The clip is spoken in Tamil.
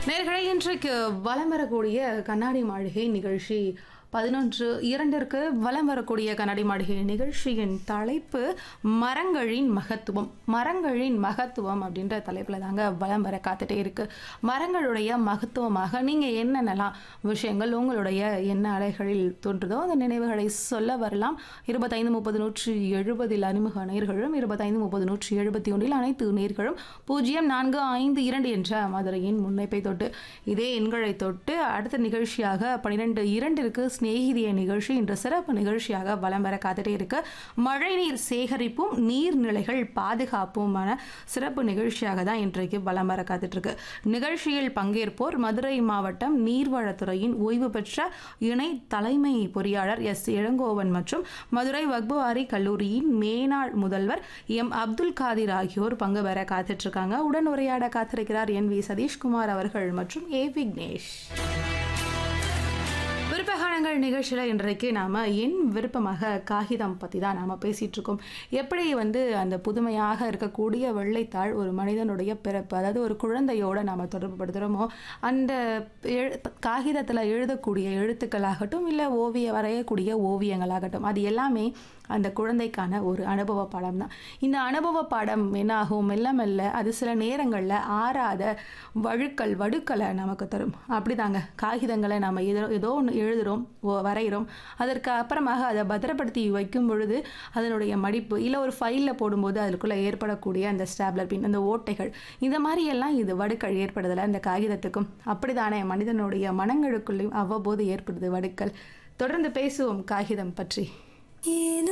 நேர்களை இன்றைக்கு வலம் வரக்கூடிய கண்ணாடி மாளிகை நிகழ்ச்சி பதினொன்று இரண்டிற்கு வலம் வரக்கூடிய கண்ணாடி மாளிகை நிகழ்ச்சியின் தலைப்பு மரங்களின் மகத்துவம் மரங்களின் மகத்துவம் அப்படின்ற தலைப்பில் தாங்க வலம் வர காத்துட்டே இருக்கு மரங்களுடைய மகத்துவமாக நீங்கள் என்னென்னலாம் விஷயங்கள் உங்களுடைய என்ன அலைகளில் தோன்றுதோ அந்த நினைவுகளை சொல்ல வரலாம் இருபத்தைந்து முப்பது நூற்றி எழுபதில் அறிமுக நேர்களும் இருபத்தைந்து முப்பது நூற்றி எழுபத்தி ஒன்றில் அனைத்து நேர்களும் பூஜ்ஜியம் நான்கு ஐந்து இரண்டு என்ற மதுரையின் முன்னைப்பை தொட்டு இதே எண்களை தொட்டு அடுத்த நிகழ்ச்சியாக பன்னிரெண்டு இரண்டிற்கு சிநேகிதிய நிகழ்ச்சி இன்று சிறப்பு நிகழ்ச்சியாக வலம் வர காத்துட்டே இருக்கு மழைநீர் சேகரிப்பும் நீர்நிலைகள் பாதுகாப்புமான சிறப்பு நிகழ்ச்சியாக தான் இன்றைக்கு வலம் வர காத்துட்டு இருக்கு நிகழ்ச்சியில் பங்கேற்போர் மதுரை மாவட்டம் நீர்வளத்துறையின் ஓய்வு பெற்ற இணை தலைமை பொறியாளர் எஸ் இளங்கோவன் மற்றும் மதுரை வக்புவாரி கல்லூரியின் மேனாள் முதல்வர் எம் அப்துல் காதிர் ஆகியோர் பங்கு பெற காத்துட்டு இருக்காங்க உடன் உரையாட காத்திருக்கிறார் என் வி சதீஷ்குமார் அவர்கள் மற்றும் ஏ விக்னேஷ் விருப்பகானங்கள் நிகழ்ச்சியில் இன்றைக்கு நாம் என் விருப்பமாக காகிதம் பற்றி தான் நாம் பேசிகிட்டு இருக்கோம் எப்படி வந்து அந்த புதுமையாக இருக்கக்கூடிய வெள்ளைத்தாள் ஒரு மனிதனுடைய பிறப்பு அதாவது ஒரு குழந்தையோட நாம் தொடர்பு படுத்துகிறோமோ அந்த எழு காகிதத்தில் எழுதக்கூடிய எழுத்துக்களாகட்டும் இல்லை ஓவிய வரையக்கூடிய ஓவியங்களாகட்டும் அது எல்லாமே அந்த குழந்தைக்கான ஒரு அனுபவ பாடம் தான் இந்த அனுபவ பாடம் என்ன ஆகும் மெல்ல மெல்ல அது சில நேரங்களில் ஆறாத வழுக்கல் வடுக்களை நமக்கு தரும் அப்படிதாங்க காகிதங்களை நம்ம ஏதோ ஏதோ ஒன்று எழுதுகிறோம் வரைகிறோம் அதற்கு அப்புறமாக அதை பத்திரப்படுத்தி வைக்கும் பொழுது அதனுடைய மடிப்பு இல்லை ஒரு ஃபைலில் போடும்போது அதுக்குள்ளே ஏற்படக்கூடிய அந்த ஸ்டாப்லர் பின் அந்த ஓட்டைகள் இந்த மாதிரி எல்லாம் இது வடுக்கள் ஏற்படுதலை அந்த காகிதத்துக்கும் அப்படிதானே மனிதனுடைய மனங்களுக்குள்ளேயும் அவ்வப்போது ஏற்படுது வடுக்கள் தொடர்ந்து பேசுவோம் காகிதம் பற்றி